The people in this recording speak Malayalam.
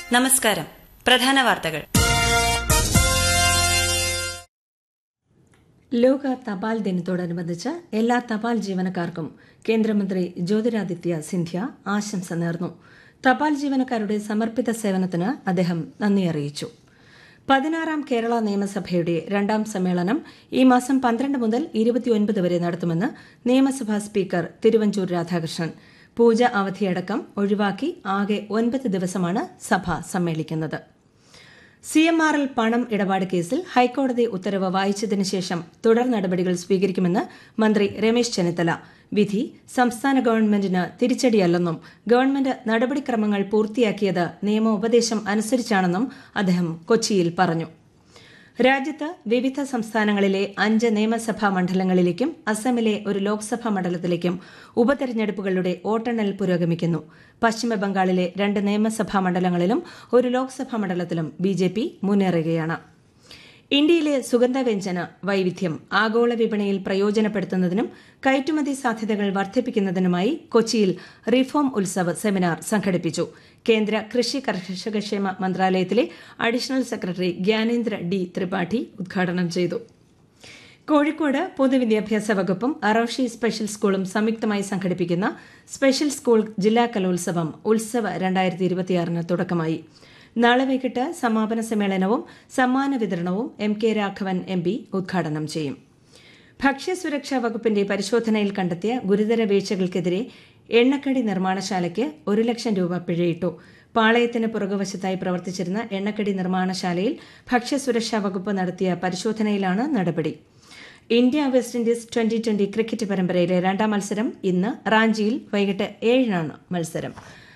നമസ്കാരം പ്രധാന വാർത്തകൾ ലോക തപാൽ ദിനത്തോടനുബന്ധിച്ച് എല്ലാ തപാൽ ജീവനക്കാർക്കും കേന്ദ്രമന്ത്രി ജ്യോതിരാദിത്യ സിന്ധ്യ ആശംസ നേർന്നു തപാൽ ജീവനക്കാരുടെ സമർപ്പിത സേവനത്തിന് അദ്ദേഹം നന്ദി അറിയിച്ചു പതിനാറാം കേരള നിയമസഭയുടെ രണ്ടാം സമ്മേളനം ഈ മാസം പന്ത്രണ്ട് മുതൽ ഇരുപത്തിയൊൻപത് വരെ നടത്തുമെന്ന് നിയമസഭാ സ്പീക്കർ തിരുവഞ്ചൂർ രാധാകൃഷ്ണൻ പൂജ അവധിയടക്കം ഒഴിവാക്കി ആകെ ഒൻപത് ദിവസമാണ് സഭ സമ്മേളിക്കുന്നത് സി എം ആർ എൽ പണം ഇടപാട് കേസിൽ ഹൈക്കോടതി ഉത്തരവ് വായിച്ചതിനു ശേഷം തുടർ നടപടികൾ സ്വീകരിക്കുമെന്ന് മന്ത്രി രമേശ് ചെന്നിത്തല വിധി സംസ്ഥാന ഗവൺമെന്റിന് തിരിച്ചടിയല്ലെന്നും ഗവൺമെന്റ് നടപടിക്രമങ്ങൾ പൂർത്തിയാക്കിയത് നിയമോപദേശം അനുസരിച്ചാണെന്നും അദ്ദേഹം കൊച്ചിയിൽ പറഞ്ഞു രാജ്യത്ത് വിവിധ സംസ്ഥാനങ്ങളിലെ അഞ്ച് നിയമസഭാ മണ്ഡലങ്ങളിലേക്കും അസമിലെ ഒരു ലോക്സഭാ മണ്ഡലത്തിലേക്കും ഉപതെരഞ്ഞെടുപ്പുകളുടെ വോട്ടെണ്ണൽ പുരോഗമിക്കുന്നു പശ്ചിമബംഗാളിലെ രണ്ട് നിയമസഭാ മണ്ഡലങ്ങളിലും ഒരു ലോക്സഭാ മണ്ഡലത്തിലും ബിജെപി മുന്നേറുകയാണ് ഇന്ത്യയിലെ സുഗന്ധവ്യഞ്ജന വൈവിധ്യം ആഗോള വിപണിയിൽ പ്രയോജനപ്പെടുത്തുന്നതിനും കയറ്റുമതി സാധ്യതകൾ വർദ്ധിപ്പിക്കുന്നതിനുമായി കൊച്ചിയിൽ റിഫോം ഉത്സവ് സെമിനാർ സംഘടിപ്പിച്ചു കേന്ദ്ര കൃഷി കർഷകക്ഷേമ മന്ത്രാലയത്തിലെ additional secretary Jnanendra D Tripathi ഉദ്ഘാടനം ചെയ്തു കോഴിക്കോട് പൊതുവിദ്യാഭ്യാസ വകുപ്പും അറോഷി സ്പെഷ്യൽ സ്കൂളും സംയുക്തമായി സംഘടിപ്പിക്കുന്ന സ്പെഷ്യൽ സ്കൂൾ ജില്ലാ കലോത്സവം ഉത്സവ രണ്ടായിരത്തി ഇരുപത്തിയാറിന് തുടക്കമായി നാളെ വൈകിട്ട് സമാപന സമ്മേളനവും സമ്മാന വിതരണവും M K Raghavan M P ഉദ്ഘാടനം ചെയ്യും ഭക്ഷ്യസുരക്ഷാ വകുപ്പിന്റെ പരിശോധനയിൽ കണ്ടെത്തിയ ഗുരുതര വീഴ്ചകൾക്കെതിരെ എണ്ണക്കടി നിർമ്മാണശാലയ്ക്ക് ഒരു ലക്ഷം രൂപ പിഴയിട്ടു പാളയത്തിന് പുറകുവശത്തായി പ്രവർത്തിച്ചിരുന്ന എണ്ണക്കടി നിർമ്മാണശാലയിൽ ഭക്ഷ്യസുരക്ഷാ വകുപ്പ് നടത്തിയ പരിശോധനയിലാണ് നടപടി India West Indies twenty twenty cricket പരമ്പരയിലെ രണ്ടാം മത്സരം ഇന്ന് റാഞ്ചിയിൽ വൈകിട്ട് ഏഴിനാണ് മത്സരം